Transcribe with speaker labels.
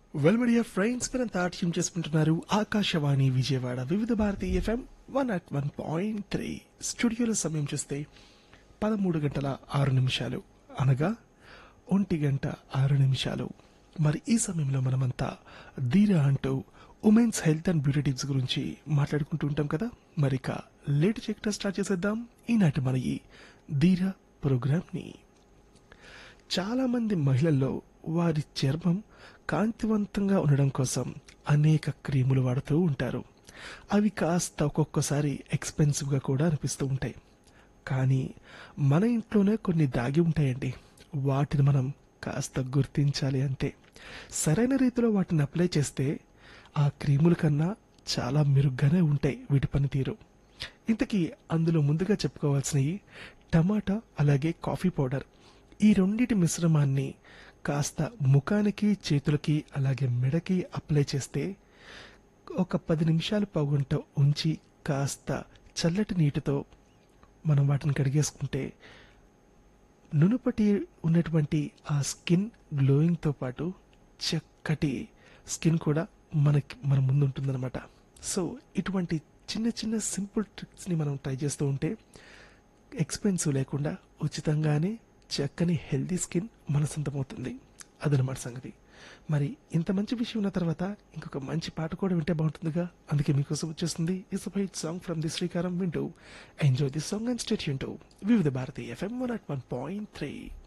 Speaker 1: well media friends మీరంతా ఆటం చేసుకుంటున్నారు Akashvani Vijayawada Vividh Bharati FM one at one point three స్టూడియోలో సమయం చూస్తే పదమూడు గంటల ఆరు నిమిషాలు అనగా ఒంటి గంట ఆరు నిమిషాలు మరి ఈ సమయంలో మనమంతా ధీర అంటూ women's health and beauty tips గురించి మాట్లాడుకుంటూ ఉంటాం కదా మరి ఇక లేట్ చేయకుండా స్టార్ట్ చేసేద్దాం ఈనాటి మన ఈ ధీర ప్రోగ్రామ్ని చాలా మంది మహిళల్లో వారి చర్మం కాంతివంతంగా ఉండడం కోసం అనేక క్రీములు వాడుతూ ఉంటారు అవి కాస్త ఒక్కొక్కసారి ఎక్స్పెన్సివ్గా కూడా అనిపిస్తూ ఉంటాయి కానీ మన ఇంట్లోనే కొన్ని దాగి ఉంటాయండి వాటిని మనం కాస్త గుర్తించాలి అంతే సరైన రీతిలో వాటిని అప్లై చేస్తే ఆ క్రీముల కన్నా చాలా మెరుగ్గానే ఉంటాయి వీటి పనితీరు ఇంతకీ అందులో ముందుగా చెప్పుకోవాల్సినవి టమాటా అలాగే కాఫీ పౌడర్ ఈ రెండిటి మిశ్రమాన్ని కాస్త ముఖానికి చేతులకి అలాగే మెడకి అప్లై చేస్తే ఒక పది నిమిషాలు పగుంట ఉంచి కాస్త చల్లటి నీటితో మనం వాటిని కడిగేసుకుంటే నునుపటి ఉన్నటువంటి ఆ స్కిన్ గ్లోయింగ్తో పాటు చక్కటి స్కిన్ కూడా మనకి మన ముందు ఉంటుందన్నమాట సో ఇటువంటి చిన్న చిన్న సింపుల్ ట్రిక్స్ని మనం ట్రై చేస్తూ ఉంటే ఎక్స్పెన్సివ్ లేకుండా ఉచితంగానే చక్కని హెల్దీ స్కిన్ మన సొంతమవుతుంది అదనమాట సంగతి మరి ఇంత మంచి విషయం ఉన్న తర్వాత ఇంకొక మంచి పాట కూడా వింటే బాగుంటుందిగా అందుకే మీకోసం వచ్చేస్తుంది is fight song from the Srikaram వింటూ enjoy the song and state Vividh Bharati FM one at one point three